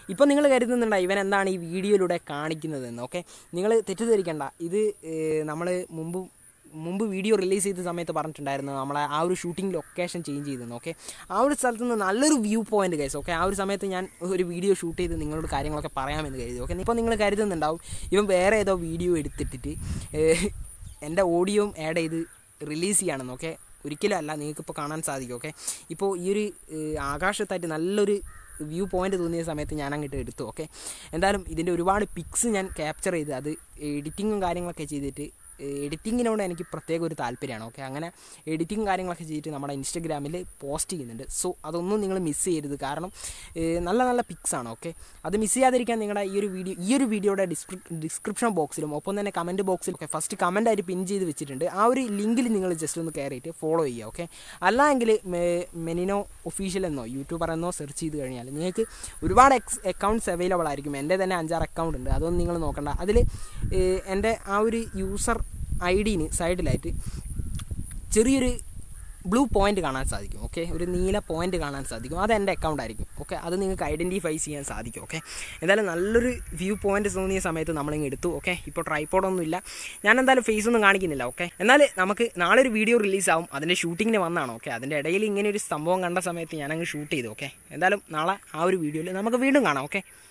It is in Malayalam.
ഇപ്പം നിങ്ങൾ കരുതുന്നുണ്ടോ ഇവൻ എന്താണ് ഈ വീഡിയോയിലൂടെ കാണിക്കുന്നതെന്ന് ഓക്കെ നിങ്ങൾ തെറ്റിദ്ധരിക്കണ്ട ഇത് നമ്മൾ മുമ്പ് മുമ്പ് വീഡിയോ റിലീസ് ചെയ്ത സമയത്ത് പറഞ്ഞിട്ടുണ്ടായിരുന്നു നമ്മളെ ആ ഒരു ഷൂട്ടിംഗ് ലൊക്കേഷൻ ചേഞ്ച് ചെയ്തെന്ന് ഓക്കെ ആ ഒരു സ്ഥലത്ത് നിന്ന് നല്ലൊരു വ്യൂ പോയിന്റ് ഗൈസ് ഓക്കെ ആ ഒരു സമയത്ത് ഞാൻ ഒരു വീഡിയോ ഷൂട്ട് ചെയ്ത് നിങ്ങളോട് കാര്യങ്ങളൊക്കെ പറയാമെന്ന് കരുതി ഓക്കെ ഇപ്പോൾ നിങ്ങൾ കരുതുന്നുണ്ടാവും ഇവൻ വേറെ ഏതോ വീഡിയോ എടുത്തിട്ടിട്ട് ഏഹ്, എൻ്റെ ഓഡിയോയും ആഡ് ചെയ്ത് റിലീസ് ചെയ്യണമെന്ന് ഓക്കെ ഒരിക്കലും അല്ല നിങ്ങൾക്കിപ്പോൾ കാണാൻ സാധിക്കും ഓക്കെ ഇപ്പോൾ ഈ ഒരു ഏഹ്, ആകാശത്തായിട്ട് നല്ലൊരു വ്യൂ പോയിന്റ് തോന്നിയ സമയത്ത് ഞാൻ അങ്ങോട്ട് എടുത്തു ഓക്കെ എന്തായാലും ഇതിൻ്റെ ഒരുപാട് പിക്സ് ഞാൻ ക്യാപ്ചർ ചെയ്ത് അത് എഡിറ്റിങ്ങും കാര്യങ്ങളൊക്കെ ചെയ്തിട്ട് എഡിറ്റിങ്ങിനോട് എനിക്ക് പ്രത്യേക ഒരു താല്പര്യമാണ് ഓക്കെ അങ്ങനെ എഡിറ്റിംഗ് കാര്യങ്ങളൊക്കെ ചെയ്തിട്ട് നമ്മുടെ ഇൻസ്റ്റഗ്രാമിൽ പോസ്റ്റ് ചെയ്യുന്നുണ്ട് സോ അതൊന്നും നിങ്ങൾ മിസ് ചെയ്യരുത് കാരണം ഏഹ്, നല്ല നല്ല പിക്സ് ആണ് ഓക്കെ അത് മിസ് ചെയ്യാതിരിക്കാൻ നിങ്ങളുടെ ഈ ഒരു വീഡിയോ ഈ ഒരു വീഡിയോയുടെ ഡിസ്ക്രിപ്ഷൻ ബോക്സിലും ഒപ്പം തന്നെ കമൻറ്റ് ബോക്സിലും ഒക്കെ ഫസ്റ്റ് കമൻ്റ് ആയിട്ട് പിൻ ചെയ്ത് വെച്ചിട്ടുണ്ട് ആ ഒരു ലിങ്കിൽ നിങ്ങൾ ജസ്റ്റ് ഒന്ന് കയറിയിട്ട് ഫോളോ ചെയ്യുക ഓക്കെ അല്ല എങ്കിൽ മെനിനോ ഒഫീഷ്യൽ എന്നോ യൂട്യൂബർ എന്നോ സെർച്ച് ചെയ്ത് കഴിഞ്ഞാൽ നിങ്ങൾക്ക് ഒരുപാട് എക്സ് അക്കൗണ്ട്സ് അവൈലബിൾ ആയിരിക്കും എൻ്റെ തന്നെ അഞ്ചാറ് അക്കൗണ്ട് ഉണ്ട് അതൊന്നും നിങ്ങൾ നോക്കണ്ട അതിൽ എൻ്റെ ആ ഒരു യൂസർ ഐ ഡിന് സൈഡിലായിട്ട് ചെറിയൊരു ബ്ലൂ പോയിന്റ് കാണാൻ സാധിക്കും ഓക്കെ ഒരു നീല പോയിന്റ് കാണാൻ സാധിക്കും അത് എൻ്റെ അക്കൗണ്ട് ആയിരിക്കും ഓക്കെ അത് നിങ്ങൾക്ക് ഐഡൻറ്റിഫൈ ചെയ്യാൻ സാധിക്കും ഓക്കെ എന്തായാലും നല്ലൊരു വ്യൂ പോയിന്റ് തോന്നിയ സമയത്ത് നമ്മളിങ്ങ് എടുത്തു ഓക്കെ ഇപ്പോൾ ട്രൈപ്പോഡൊന്നും ഇല്ല ഞാൻ എന്തായാലും ഫേസ് ഒന്നും കാണിക്കുന്നില്ല ഓക്കെ എന്നാൽ നമുക്ക് നാളെ ഒരു വീഡിയോ റിലീസ് ആവും അതിൻ്റെ ഷൂട്ടിങ്ങിന് വന്നാണ് ഓക്കെ അതിൻ്റെ ഇടയിൽ ഇങ്ങനെ ഒരു സംഭവം കണ്ട സമയത്ത് ഞാനങ്ങ് ഷൂട്ട് ചെയ്തു ഓക്കെ എന്തായാലും നാളെ ആ ഒരു വീഡിയോയിൽ നമുക്ക് വീണ്ടും കാണാം ഓക്കെ